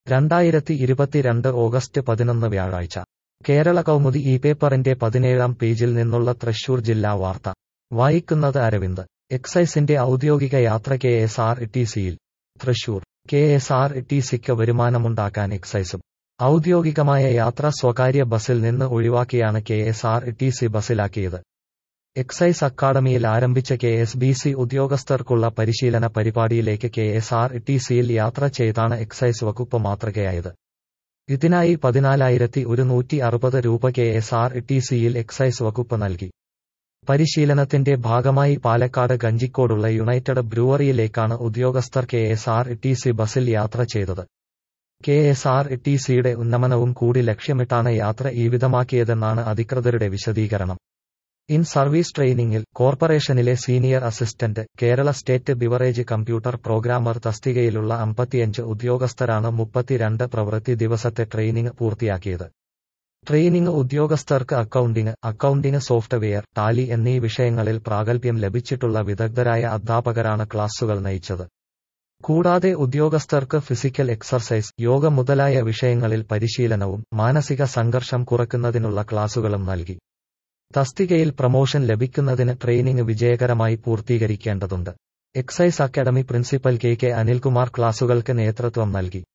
രണ്ടായിരത്തി ഇരുപത്തിരണ്ട് ഓഗസ്റ്റ് പതിനൊന്ന് വ്യാഴാഴ്ച കേരള കൗമുദി ഈ പേപ്പറിന്റെ പതിനേഴാം പേജിൽ നിന്നുള്ള തൃശൂർ ജില്ലാ വാർത്ത വായിക്കുന്നത് അരവിന്ദ് എക്സൈസിന്റെ ഔദ്യോഗിക യാത്ര കെ എസ് ആർ ടി സിയിൽ Thrissur K S R T സിക്ക് വരുമാനമുണ്ടാക്കാൻ എക്സൈസും ഔദ്യോഗികമായ യാത്ര സ്വകാര്യ ബസിൽ നിന്ന് ഒഴിവാക്കിയാണ് K S R T C ബസിലാക്കിയത് എക്സൈസ് അക്കാദമിയിൽ ആരംഭിച്ച കെ എസ് ബി സി ഉദ്യോഗസ്ഥർക്കുള്ള പരിശീലന പരിപാടിയിലേക്ക് കെ എസ് ആർ ടി സിയിൽ യാത്ര ചെയ്താണ് എക്സൈസ് വകുപ്പ് മാതൃകയായത് ഇതിനായി പതിനാലായിരത്തി ഒരുന്നൂറ്റി അറുപത് രൂപ കെ എസ് ആർ ടി സിയിൽ എക്സൈസ് വകുപ്പ് നൽകി പരിശീലനത്തിന്റെ ഭാഗമായി പാലക്കാട് ഗഞ്ചിക്കോടുള്ള യുണൈറ്റഡ് ബ്രൂവറിയിലേക്കാണ് ഉദ്യോഗസ്ഥർ K S R T C ബസിൽ യാത്ര ചെയ്തത് കെ എസ് ആർ ടി സിയുടെ ഉന്നമനവും കൂടി ലക്ഷ്യമിട്ടാണ് യാത്ര ഈ വിധമാക്കിയതെന്നാണ് അധികൃതരുടെ വിശദീകരണം ഇൻ സർവീസ് ട്രെയിനിങ്ങിൽ കോർപ്പറേഷനിലെ senior assistant Kerala state beverage computer programmer തസ്തികയിലുള്ള അമ്പത്തിയഞ്ച് ഉദ്യോഗസ്ഥരാണ് മുപ്പത്തിരണ്ട് പ്രവൃത്തി ദിവസത്തെ ട്രെയിനിങ് പൂർത്തിയാക്കിയത് ട്രെയിനിങ് ഉദ്യോഗസ്ഥർക്ക് അക്കൗണ്ടിംഗ് അക്കൗണ്ടിംഗ് സോഫ്റ്റ്വെയർ ടാലി എന്നീ വിഷയങ്ങളിൽ പ്രാഗൽഭ്യം ലഭിച്ചിട്ടുള്ള വിദഗ്ധരായ അധ്യാപകരാണ് ക്ലാസുകൾ നയിച്ചത് കൂടാതെ ഉദ്യോഗസ്ഥർക്ക് ഫിസിക്കൽ എക്സർസൈസ് യോഗ മുതലായ വിഷയങ്ങളിൽ പരിശീലനവും മാനസിക സംഘർഷം കുറയ്ക്കുന്നതിനുള്ള ക്ലാസുകളും നൽകി തസ്തികയിൽ പ്രമോഷൻ ലഭിക്കുന്നതിന് ട്രെയിനിങ് വിജയകരമായി പൂർത്തീകരിക്കേണ്ടതുണ്ട് excise academy principal K K Anilkumar ക്ലാസുകൾക്ക് നേതൃത്വം നൽകി